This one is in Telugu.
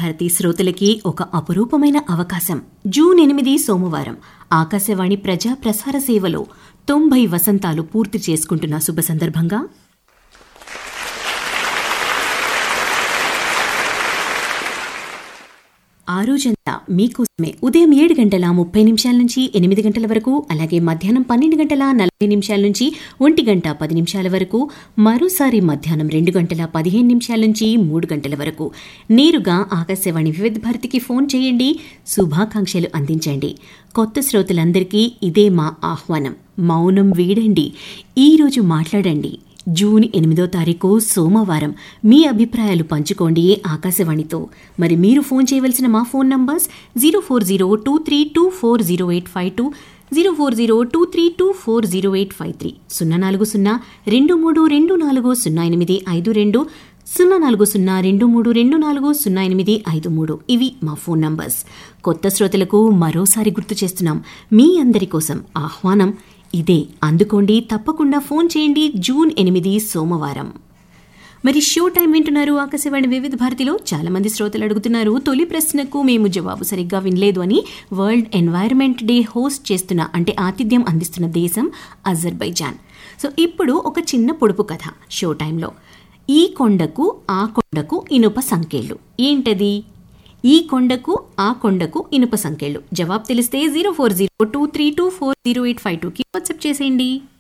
భారతి శ్రోతలకి ఒక అపురూపమైన అవకాశం జూన్ ఎనిమిది సోమవారం ఆకాశవాణి ప్రజా ప్రసార సేవలో తొంభై వసంతాలు పూర్తి చేసుకుంటున్న శుభ సందర్భంగా ఆ రోజంతా మీకోసమే ఉదయం ఏడు గంటల ముప్పై నిమిషాల నుంచి ఎనిమిది గంటల వరకు అలాగే మధ్యాహ్నం పన్నెండు గంటల నలభై నిమిషాల నుంచి ఒంటి గంట పది నిమిషాల వరకు మరోసారి మధ్యాహ్నం రెండు గంటల పదిహేను నిమిషాల నుంచి మూడు గంటల వరకు నేరుగా ఆకాశవాణి వివిధ భారతికి ఫోన్ చేయండి శుభాకాంక్షలు అందించండి కొత్త శ్రోతలందరికీ ఇదే మా ఆహ్వానం మౌనం వీడండి ఈరోజు మాట్లాడండి జూన్ ఎనిమిదో తారీఖు సోమవారం మీ అభిప్రాయాలు పంచుకోండి ఆకాశవాణితో మరి మీరు ఫోన్ చేయవలసిన మా phone numbers zero four zero two three two four zero eight five two zero four zero two three two four zero eight five three సున్నా నాలుగు సున్నా రెండు మూడు రెండు నాలుగు సున్నా ఎనిమిది ఐదు రెండు సున్నా నాలుగు సున్నా రెండు మూడు రెండు నాలుగు సున్నా ఎనిమిది ఐదు మూడు ఇవి మా ఫోన్ నంబర్స్ కొత్త శ్రోతలకు మరోసారి గుర్తు చేస్తున్నాం మీ అందరి కోసం ఆహ్వానం ఇదే అందుకోండి తప్పకుండా ఫోన్ చేయండి జూన్ ఎనిమిది సోమవారం మరి షో టైం వింటున్నారు ఆకాశవాణి వివిధ భారతిలో చాలా మంది శ్రోతలు అడుగుతున్నారు తొలి ప్రశ్నకు మేము జవాబు సరిగ్గా వినలేదు అని వరల్డ్ ఎన్వైరన్మెంట్ డే హోస్ట్ చేస్తున్న అంటే ఆతిథ్యం అందిస్తున్న దేశం అజర్బైజాన్ సో ఇప్పుడు ఒక చిన్న పొడుపు కథ షో టైంలో ఈ కొండకు ఆ కొండకు ఇనుప సంఖ్యలు ఏంటది ఈ కొండకు ఆ కొండకు ఇనుప సంఖ్యలు జవాబు తెలిస్తే zero four zero two three two four zero eight five టూకి వాట్సాప్ చేసేయండి